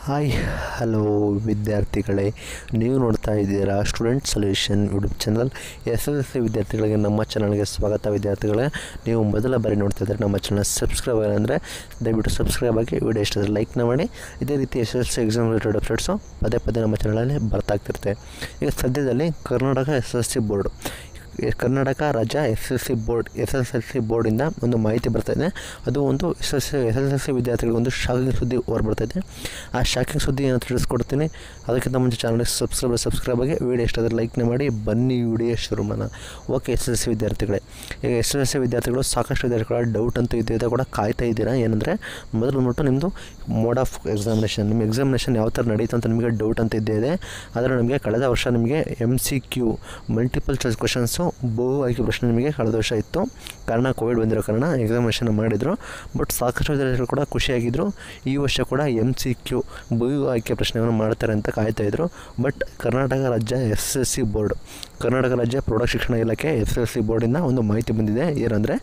hi hello ವಿದ್ಯಾರ್ಥಿಗಳೇ ನೀವು ನೋಡ್ತಾ ಇದ್ದೀರಾ student solution YouTube channel S S L C ವಿದ್ಯಾರ್ಥಿಗಳಿಗೆ ನಮ್ಮ ಚಾನಲ್ಗೆ ಸ್ವಾಗತ ವಿದ್ಯಾರ್ಥಿಗಳೇ ನೀವು ಮೊದಲ ಬಾರಿ ನೋಡ್ತಾ ಇದ್ದಾರೆ ನಮ್ಮ ಚಾನಲ್ ಸಬ್ಸ್ಕ್ರೈಬ್ ಅಂದರೆ ದಯವಿಟ್ಟು ಸಬ್ಸ್ಕ್ರೈಬ್ ಆಗಿ ವಿಡಿಯೋ ಇಷ್ಟ ಲೈಕ್ನ ಮಾಡಿ ಇದೇ ರೀತಿ S S C exam related updates ಪದೇ ಪದೇ ನಮ್ಮ ಚಾನಲಲ್ಲಿ ಬರ್ತಾ ಆಗ್ತಿರುತ್ತೆ ಈಗ ಸದ್ಯದಲ್ಲಿ Karnataka S S C board Karnataka ರಾಜ್ಯ S S C board S S L C ಬೋರ್ಡಿಂದ ಒಂದು ಮಾಹಿತಿ ಬರ್ತಾ ಇದೆ ಅದು ಒಂದು S S S S L C ವಿದ್ಯಾರ್ಥಿಗಳಿಗೆ ಒಂದು ಶಾಕಿಂಗ್ ಸುದ್ದಿ ಹೊರ ಬರ್ತಾ ಇದೆ ಆ ಶಾಕಿಂಗ್ ಸುದ್ದಿ ಏನು ತಿಳಿಸ್ಕೊಡ್ತೀನಿ ಅದಕ್ಕಿಂತ ಮುಂಚೆ ಚಾನಲ್ಗೆ ಸಬ್ಸ್ಕ್ರೈಬ್ ಸಬ್ಸ್ಕ್ರೈಬ್ ಆಗಿ ವೀಡಿಯೋ ಇಷ್ಟ ಆದರೆ ಲೈಕ್ನ ಮಾಡಿ ಬನ್ನಿ ವಿಡಿಯೋ ಶುರು ಮಾಡೋಣ ಓಕೆ ಎಸ್ ಎಸ್ ಸಿ ವಿದ್ಯಾರ್ಥಿಗಳೇ ಈಗ ಎಸ್ ಎಸ್ ಸಿ ವಿದ್ಯಾರ್ಥಿಗಳು ಸಾಕಷ್ಟು ವಿದ್ಯಾರ್ಥಿಗಳ ಡೌಟ್ ಅಂತೂ ಇದೆ ಕೂಡ ಕಾಯ್ತಾ ಇದ್ದೀರಾ ಏನಂದರೆ ಮೊದಲು ಬಂದ್ಬಿಟ್ಟು ನಿಮ್ಮದು ಮೋಡ್ ಆಫ್ ಎಕ್ಸಾಮಿನೇಷನ್ ನಿಮ್ಮ ಎಕ್ಸಾಮಿನೇಷನ್ ಯಾವ ಥರ ನಡೀತು ಅಂತ ನಿಮಗೆ ಡೌಟ್ ಅಂತ ಇದ್ದೇ ಇದೆ ಆದರೆ ನಮಗೆ ಕಳೆದ ವರ್ಷ ನಿಮಗೆ M C Q multiple choice questions ಬಹು ಆಯ್ಕೆ ಪ್ರಶ್ನೆ ನಿಮಗೆ ಕಳೆದ ವರ್ಷ ಇತ್ತು ಕಾರಣ ಕೋವಿಡ್ ಬಂದಿರೋ ಕಾರಣ ಎಕ್ಸಾಮಿನೇಷನ್ ಮಾಡಿದರು ಬಟ್ ಸಾಕಷ್ಟು ವಿದ್ಯಾರ್ಥಿಗಳು ಕೂಡ ಖುಷಿಯಾಗಿದ್ದರು ಈ ವರ್ಷ ಕೂಡ ಎಮ್ ಸಿ ಕ್ಯೂ ಬಹು ಆಯ್ಕೆ ಪ್ರಶ್ನೆಯನ್ನು ಮಾಡ್ತಾರೆ ಅಂತ ಕಾಯ್ತಾ ಇದ್ರು ಬಟ್ ಕರ್ನಾಟಕ ರಾಜ್ಯ S S C board Karnataka ರಾಜ್ಯ ಪ್ರೌಢ ಶಿಕ್ಷಣ ಇಲಾಖೆ ಎಸ್ ಎಸ್ ಸಿ ಬೋರ್ಡಿಂದ ಒಂದು ಮಾಹಿತಿ ಬಂದಿದೆ ಏನಂದರೆ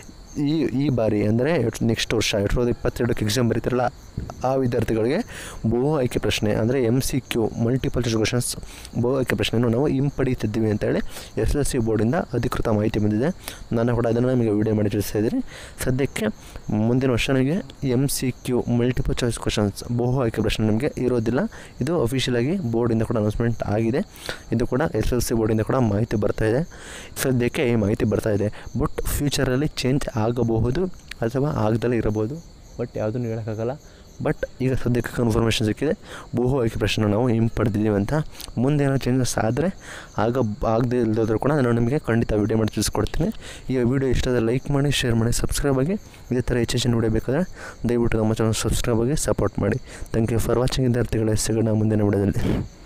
ಈ ಈ ಬಾರಿ ಅಂದರೆ ನೆಕ್ಸ್ಟ್ ವರ್ಷ ಎರಡು ಸಾವಿರದ ಇಪ್ಪತ್ತೆರಡಕ್ಕೆ ಎಕ್ಸಾಮ್ ಬರೀತಾರಲ್ಲ ಆ ವಿದ್ಯಾರ್ಥಿಗಳಿಗೆ ಬಹು ಆಯ್ಕೆ ಪ್ರಶ್ನೆ ಅಂದರೆ M C Q multiple choice questions ಬಹು ಆಯ್ಕೆ ಪ್ರಶ್ನೆಯನ್ನು ನಾವು ಹಿಂಪಡೀತಿದ್ದೀವಿ ಅಂತೇಳಿ ಎಸ್ ಎಲ್ ಸಿ ಬೋರ್ಡಿಂದ ಅಧಿಕೃತ ಮಾಹಿತಿ ಬಂದಿದೆ ನಾನು ಕೂಡ ಅದನ್ನು ನಿಮಗೆ ವಿಡಿಯೋ ಮಾಡಿ ತಿಳಿಸ್ತಾ ಇದ್ದೀನಿ ಸದ್ಯಕ್ಕೆ ಮುಂದಿನ ವರ್ಷ ನಿಮಗೆ M C Q multiple choice questions ಬಹು ಆಯ್ಕೆ ಪ್ರಶ್ನೆ ನಿಮಗೆ ಇರೋದಿಲ್ಲ ಇದು ಅಫಿಷಿಯಲಾಗಿ ಬೋರ್ಡಿಂದ ಕೂಡ ಅನೌನ್ಸ್ಮೆಂಟ್ ಆಗಿದೆ ಇದು ಕೂಡ ಎಸ್ ಎಲ್ ಸಿ ಬೋರ್ಡಿಂದ ಕೂಡ ಮಾಹಿತಿ ಬರ್ತಾ ಇದೆ ಸದ್ಯಕ್ಕೆ ಈ ಮಾಹಿತಿ ಬರ್ತಾ ಇದೆ ಬಟ್ ಫ್ಯೂಚರಲ್ಲಿ ಚೇಂಜ್ ಆಗಬಹುದು ಅಥವಾ ಆಗದಲ್ಲೇ ಇರಬಹುದು ಬಟ್ ಯಾವುದನ್ನು ಹೇಳೋಕ್ಕಾಗಲ್ಲ ಬಟ್ ಈಗ ಸದ್ಯಕ್ಕೆ ಕನ್ಫರ್ಮೇಷನ್ ಸಿಕ್ಕಿದೆ ಬಹು ಆಯ್ಕೆ ಪ್ರಶ್ನೆ ನಾವು ಹಿಂಪಡೆದಿದ್ದೀವಿ ಅಂತ ಮುಂದೆ ಏನೋ ಚೇಂಜಸ್ ಆದರೆ ಆಗ ಆಗದೆ ಇಲ್ಲದಾದ್ರೂ ಕೂಡ ನಾನು ನಿಮಗೆ ಖಂಡಿತ ವೀಡಿಯೋ ಮಾಡಿ ತಿಳಿಸ್ಕೊಡ್ತೀನಿ ಈ ವಿಡಿಯೋ ಇಷ್ಟದ ಲೈಕ್ ಮಾಡಿ ಶೇರ್ ಮಾಡಿ ಸಬ್ಸ್ಕ್ರೈಬ್ ಆಗಿ ಇದೇ ಥರ ಹೆಚ್ಚು ಹೆಚ್ಚಿನ ವೀಡಿಯೋ ಬೇಕಾದರೆ ದಯವಿಟ್ಟು ನಮ್ಮ ಚಾನಲ್ ಸಬ್ಸ್ಕ್ರೈಬ್ ಆಗಿ ಸಪೋರ್ಟ್ ಮಾಡಿ ಥ್ಯಾಂಕ್ ಯು ಫಾರ್ ವಾಚಿಂಗ್ ವಿದ್ಯಾರ್ಥಿಗಳ ಸಿಗೋಣ ಮುಂದಿನ ವಿಡಿಯೋದಲ್ಲಿ